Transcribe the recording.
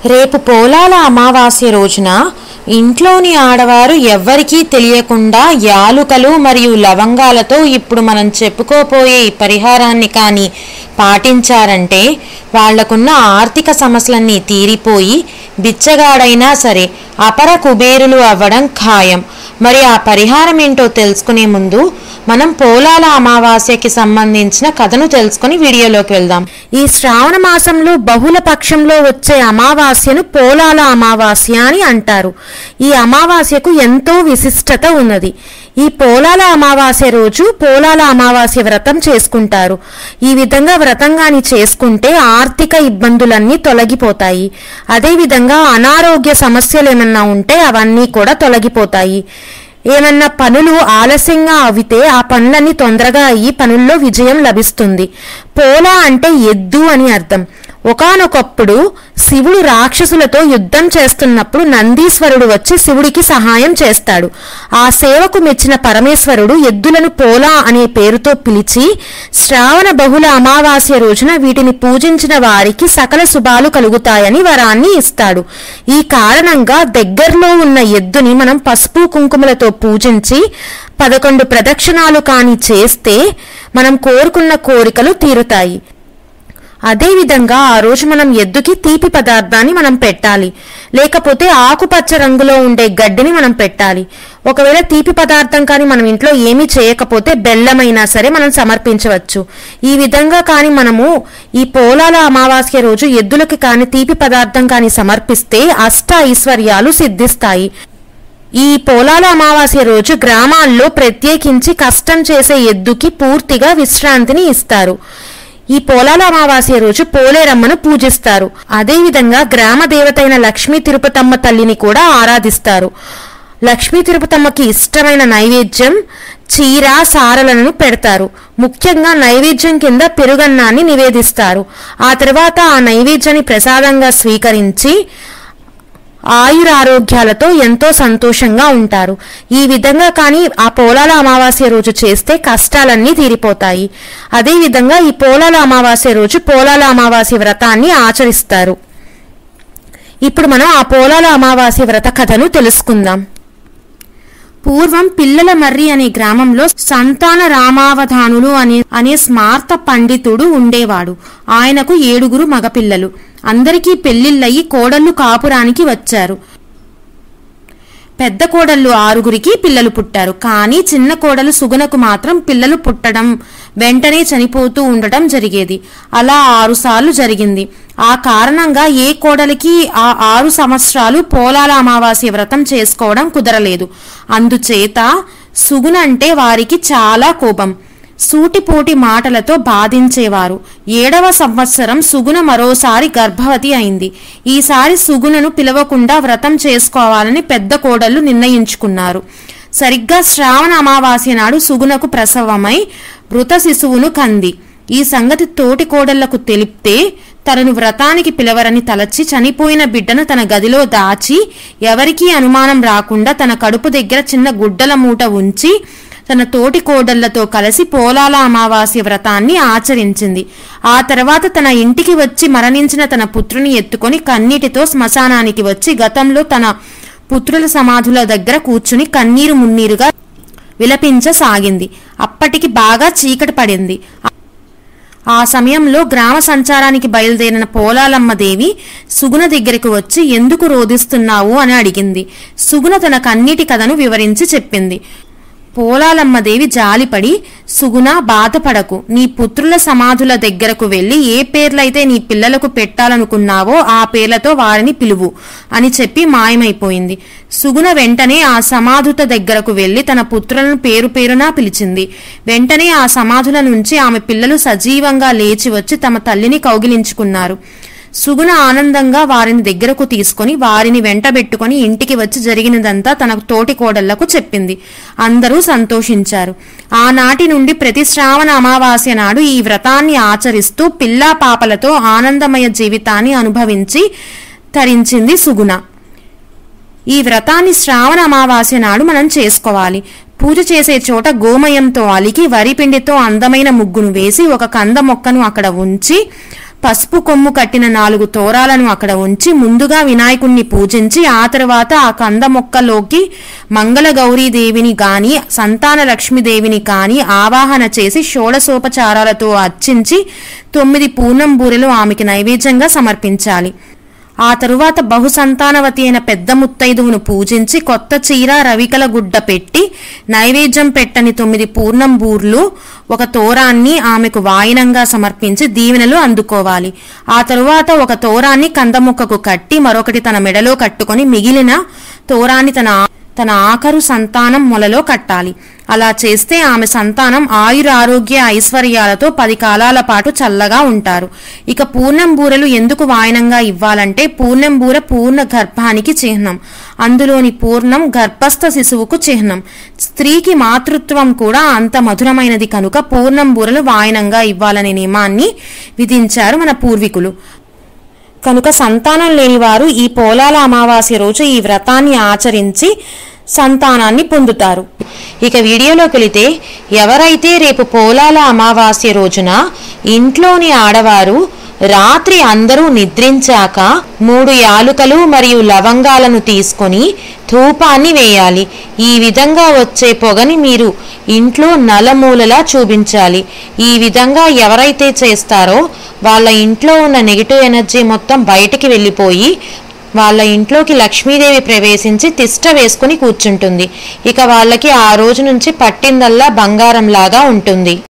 రేపు పోలాల అమావాస్య రోజున ఇంట్లోని ఆడవారు ఎవ్వరికీ తెలియకుండా యాలుకలు మరియు లవంగాలతో ఇప్పుడు మనం చెప్పుకోపోయే ఈ పరిహారాన్ని కానీ పాటించారంటే వాళ్లకున్న ఆర్థిక సమస్యలన్నీ తీరిపోయి బిచ్చగాడైనా సరే అపర కుబేరులు అవ్వడం ఖాయం మరి ఆ పరిహారం ఏంటో తెలుసుకునే ముందు మనం పోలాల అమావాస్యకి సంబంధించిన కథను తెలుసుకుని వీడియోలోకి వెళ్దాం ఈ శ్రావణ మాసంలో బహుళ పక్షంలో వచ్చే అమావాస్యను పోలాల అమావాస్య అని అంటారు ఈ అమావాస్యకు ఎంతో విశిష్టత ఉన్నది ఈ పోలాల అమావాస్య రోజు పోలాల అమావాస్య వ్రతం చేసుకుంటారు ఈ విధంగా వ్రతం గాని చేసుకుంటే ఆర్థిక ఇబ్బందులన్నీ తొలగిపోతాయి అదేవిధంగా అనారోగ్య సమస్యలు ఏమన్నా ఉంటే అవన్నీ కూడా తొలగిపోతాయి ఏమన్నా పనులు ఆలస్యంగా అవితే ఆ పనులన్నీ తొందరగా అయ్యి పనుల్లో విజయం లభిస్తుంది పోలా అంటే ఎద్దు అని అర్థం ఒకానొకప్పుడు శివుడు రాక్షసులతో యుద్ధం చేస్తున్నప్పుడు నందీశ్వరుడు వచ్చి శివుడికి సహాయం చేస్తాడు ఆ సేవకు మెచ్చిన పరమేశ్వరుడు ఎద్దులను పోలా అనే పేరుతో పిలిచి శ్రావణ బహుళ అమావాస్య రోజున వీటిని పూజించిన వారికి సకల శుభాలు కలుగుతాయని వరాన్ని ఇస్తాడు ఈ కారణంగా దగ్గరలో ఉన్న ఎద్దుని మనం పసుపు కుంకుమలతో పూజించి పదకొండు ప్రదక్షిణాలు కాని చేస్తే మనం కోరుకున్న కోరికలు తీరుతాయి అదేవిధంగా ఆ రోజు మనం ఎద్దుకి తీపి పదార్థాన్ని మనం పెట్టాలి లేకపోతే ఆకుపచ్చ రంగులో ఉండే గడ్డిని మనం పెట్టాలి ఒకవేళ తీపి పదార్థం కానీ మనం ఇంట్లో ఏమీ చేయకపోతే బెల్లమైనా సరే మనం సమర్పించవచ్చు ఈ విధంగా కానీ మనము ఈ పోలాల అమావాస్య రోజు ఎద్దులకి కానీ తీపి పదార్థం కానీ సమర్పిస్తే అష్ట ఐశ్వర్యాలు సిద్ధిస్తాయి ఈ పోలాల అమావాస్య రోజు గ్రామాల్లో ప్రత్యేకించి కష్టం చేసే ఎద్దుకి పూర్తిగా విశ్రాంతిని ఇస్తారు ఈ పోలాల అమావాస్య రోజు పోలేరమ్మను పూజిస్తారు అదేవిధంగా గ్రామ దేవతైన లక్ష్మీ తిరుపతమ్మ తల్లిని కూడా ఆరాధిస్తారు లక్ష్మీ తిరుపతమ్మకి ఇష్టమైన నైవేద్యం చీర సారలను పెడతారు ముఖ్యంగా నైవేద్యం కింద పెరుగన్నాన్ని నివేదిస్తారు ఆ తర్వాత ఆ నైవేద్యాన్ని ప్రసాదంగా స్వీకరించి ఆయురారోగ్యాలతో ఎంతో సంతోషంగా ఉంటారు ఈ విధంగా కానీ ఆ పోలాల అమావాస్య రోజు చేస్తే కష్టాలన్నీ తీరిపోతాయి అదేవిధంగా ఈ పోలాల అమావాస్య రోజు పోలాల అమావాస్య వ్రతాన్ని ఆచరిస్తారు ఇప్పుడు మనం ఆ పోలాల అమావాస్య వ్రత కథను తెలుసుకుందాం పూర్వం పిల్లల మర్రి అనే గ్రామంలో సంతాన రామావధానులు అనే అనే స్మార్త పండితుడు ఉండేవాడు ఆయనకు ఏడుగురు మగపిల్లలు అందరికీ పెళ్లిళ్ళయి కోడళ్ళు కాపురానికి వచ్చారు పెద్ద కోడళ్ళు ఆరుగురికి పిల్లలు పుట్టారు కానీ చిన్న కోడలు సుగుణకు మాత్రం పిల్లలు పుట్టడం వెంటనే చనిపోతూ ఉండటం జరిగేది అలా ఆరు సార్లు జరిగింది ఆ కారణంగా ఏ కోడలికి ఆ ఆరు సంవత్సరాలు పోలాల అమావాస్య వ్రతం చేసుకోవడం కుదరలేదు అందుచేత సుగుణ అంటే వారికి చాలా కోపం సూటిపోటి మాటలతో బాధించేవారు ఏడవ సంవత్సరం సుగుణ మరోసారి గర్భవతి అయింది ఈసారి సుగుణను పిలవకుండా వ్రతం చేసుకోవాలని పెద్ద కోడళ్లు నిర్ణయించుకున్నారు సరిగ్గా శ్రావణ అమావాస్య నాడు సుగుణకు ప్రసవమై మృత శిశువును కంది ఈ సంగతి తోటి కోడళ్లకు తెలిపితే తనను వ్రతానికి పిలవరని తలచి చనిపోయిన బిడ్డను తన గదిలో దాచి ఎవరికీ అనుమానం రాకుండా తన కడుపు దగ్గర చిన్న గుడ్డల మూట ఉంచి తన తోటి కోడళ్లతో కలిసి పోలాల అమావాస్య వ్రతాన్ని ఆచరించింది ఆ తర్వాత తన ఇంటికి వచ్చి మరణించిన తన పుత్రుని ఎత్తుకొని కన్నీటితో శ్మశానానికి వచ్చి గతంలో తన పుత్రుల సమాధుల దగ్గర కూర్చుని కన్నీరు మున్నీరుగా విలపించసాగింది అప్పటికి బాగా చీకటి పడింది ఆ సమయంలో గ్రామ సంచారానికి బయలుదేరిన పోలాలమ్మ దేవి సుగుణ దగ్గరకు వచ్చి ఎందుకు రోధిస్తున్నావు అని అడిగింది సుగుణ తన కన్నీటి కథను వివరించి చెప్పింది పోలాలమ్మదేవి జాలిపడి సుగుణ బాధపడకు నీ పుత్రుల సమాధుల దగ్గరకు వెళ్లి ఏ పేర్లైతే నీ పిల్లలకు పెట్టాలనుకున్నావో ఆ పేర్లతో వారిని పిలువు అని చెప్పి మాయమైపోయింది సుగుణ వెంటనే ఆ సమాధుత దగ్గరకు వెళ్లి తన పుత్రులను పేరు పేరునా పిలిచింది వెంటనే ఆ సమాధుల నుంచి ఆమె పిల్లలు సజీవంగా లేచి వచ్చి తమ తల్లిని కౌగిలించుకున్నారు సుగుణ ఆనందంగా వారిని దగ్గరకు తీసుకొని వారిని వెంటబెట్టుకొని ఇంటికి వచ్చి జరిగినదంతా తన తోటి కోడళ్లకు చెప్పింది అందరూ సంతోషించారు ఆనాటి నుండి ప్రతి శ్రావణ అమావాస్య నాడు ఈ వ్రతాన్ని ఆచరిస్తూ పిల్లా పాపలతో ఆనందమయ జీవితాన్ని అనుభవించి తరించింది సుగుణ ఈ వ్రతాన్ని శ్రావణ అమావాస్య నాడు మనం చేసుకోవాలి పూజ చేసే చోట గోమయంతో అలికి వరిపిండితో అందమైన ముగ్గును వేసి ఒక కంద మొక్కను అక్కడ ఉంచి పసుపు కొమ్ము కట్టిన నాలుగు తోరాలను అక్కడ ఉంచి ముందుగా వినాయకుణ్ణి పూజించి ఆ తర్వాత ఆ కంద మొక్కలోకి మంగళ దేవిని గాని సంతాన లక్ష్మీదేవిని కాని ఆవాహన చేసి షోడసోపచారాలతో అర్చించి తొమ్మిది పూర్ణం బూరెలు ఆమెకి నైవేద్యంగా సమర్పించాలి ఆ తరువాత బహుసంతానవతి అయిన పెద్ద ముత్తైదువును పూజించి కొత్త చీర రవికల గుడ్డ పెట్టి నైవేద్యం పెట్టని తొమ్మిది పూర్ణం బూర్లు ఒక తోరాన్ని ఆమెకు వాయినంగా సమర్పించి దీవెనలు అందుకోవాలి ఆ తరువాత ఒక తోరాన్ని కందముక్కకు కట్టి మరొకటి తన మెడలో కట్టుకొని మిగిలిన తోరాన్ని తన తన ఆఖరు సంతానం మొలలో కట్టాలి అలా చేస్తే ఆమె సంతానం ఆయుర ఆరోగ్య ఐశ్వర్యాలతో పది కాలాల పాటు చల్లగా ఉంటారు ఇక పూర్ణం బూరెలు ఎందుకు వాయనంగా ఇవ్వాలంటే పూర్ణం బూర పూర్ణ గర్భానికి చిహ్నం అందులోని పూర్ణం గర్భస్థ శిశువుకు చిహ్నం స్త్రీకి మాతృత్వం కూడా అంత మధురమైనది కనుక పూర్ణం బూరలు వాయనంగా ఇవ్వాలనే నియమాన్ని విధించారు మన పూర్వీకులు కనుక సంతానం లేనివారు ఈ పోలాల అమావాస్య రోజు ఈ వ్రతాన్ని ఆచరించి సంతానాన్ని పొందుతారు ఇక వీడియోలోకి వెళితే ఎవరైతే రేపు పోలాల అమావాస్య రోజున ఇంట్లోని ఆడవారు రాత్రి అందరూ నిద్రించాక మూడు యాలుకలు మరియు లవంగాలను తీసుకొని ధూపాన్ని వేయాలి ఈ విధంగా వచ్చే పొగని మీరు ఇంట్లో నలమూలలా చూపించాలి ఈ విధంగా ఎవరైతే చేస్తారో వాళ్ళ ఇంట్లో ఉన్న నెగిటివ్ ఎనర్జీ మొత్తం బయటికి వెళ్ళిపోయి వాళ్ళ ఇంట్లోకి లక్ష్మీదేవి ప్రవేశించి తిష్ట వేసుకుని కూర్చుంటుంది ఇక వాళ్ళకి ఆ రోజు నుంచి పట్టిందల్లా బంగారంలాగా ఉంటుంది